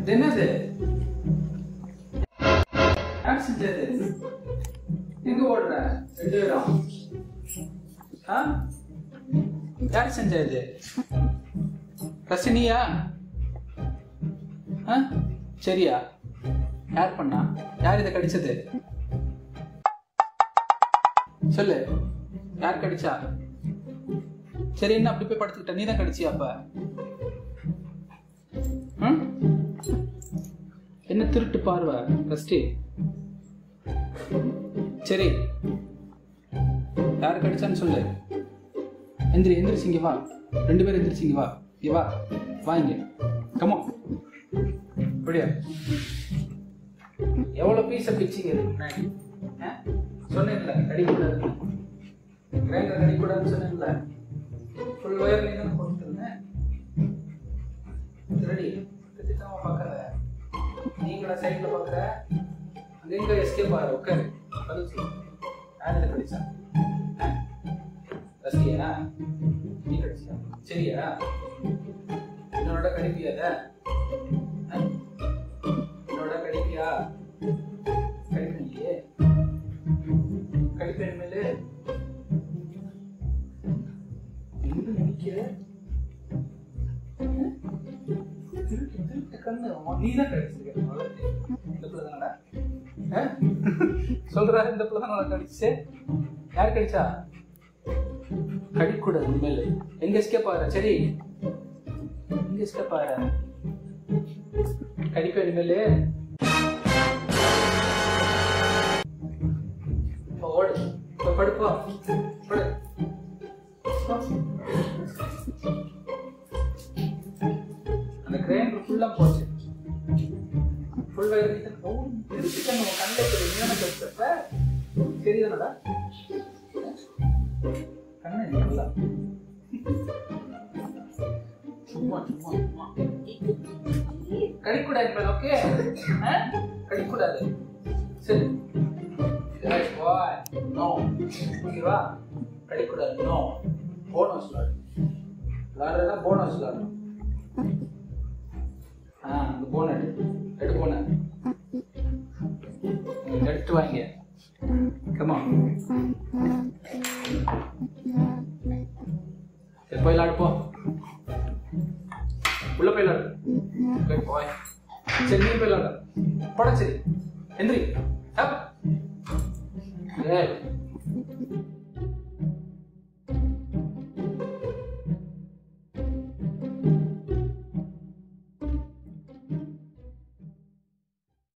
இது என்னது யார் செஞ்சது எங்க ஓடுற ரெண்டு பேரும் ஆ யார் செஞ்ச இது ரசினியா ஆ சரியா யார் பண்ணா யார் இதை கடிச்சது சொல்லு யார் கடிச்சா சரி என்ன அப்படி போய் படுத்துக்கிட்ட நீ தான் கடிச்சியா அப்ப ம்? என்ன திருட்டு பார்வை ஃபஸ்ட்டு சரி யார் கடிச்சான்னு சொல்லு எந்திரி எந்திரிச்சு இங்க வா ரெண்டு பேரும் எந்திரிச்சு இங்க வா இங்க வா வா இங்க கமோ அப்படியா எவ்வளவு பீஸ பிச்சிங்க இதுக்கு முன்னாடி ஆ? சொன்னேன்ல கடிக்கூடாது கிரைண்டர் கடிக்கூடாதுன்னு சொன்னேன்ல ஃபுல் ஒயர் நீ தான் கொடுத்துருந்தேன் ரெடி திட்டமா பார்க்காத நீங்களா சைட்ல பார்க்குற அங்க எங்க எஸ்கேப் ஆகிற உட்காரு பதில் சொல்லு யார் இதை கடிச்சா ஆ? ரசியா நீ கடிச்சியா சரியா என்னோட கடிப்பியா இத? ஆ? என்னோட கடிப்பியா கடிப்பேன் இல்லையே கடிப்பேன் மேலே எங்க நிக்கிற திருட்டு திருட்டு கண்ணு நீதான் கடிச்சிருக்க முதல்ல. இந்த பிள்ளை தானடா ஆ? சொல்றா இந்த பிள்ளை தானடா கடிச்சு யார் கடிச்சா கடிக்கூடாது இனிமேல் எங்க எஸ்கேப் ஆகிற சரி எங்க எஸ்கேப் ஆகிற கடிப்பேன் இனிமேல் இப்போ ஓடு இப்போ படுப்போ படு அந்த கிரைண்டர் ஃபுல்லா போச்சு ஃபுல் வயர் ஓ திருச்சிக்கங்க உன் கண்ணில் இருக்கிற இன்னொன்று கடிச்சப்ப சரிதானடா கண்ணு நல்லா சும்மா சும்மா சும்மா கடிக்கூடாது மேல ஓகே கடிக்கூடாது சரி பாய் நோ ஓகேவா கடிக்கூடாது நோ போனஸ் விளாடு விளாடுறதா போனஸ் விளாடணும் ஆ அந்த போன எடு எடு போன எடுத்து வாங்க கமா சரி போய் விளாடு போ உள்ள போய் விளாடு போய் சரி நீ போய் விளாடு போட சரி எந்திரி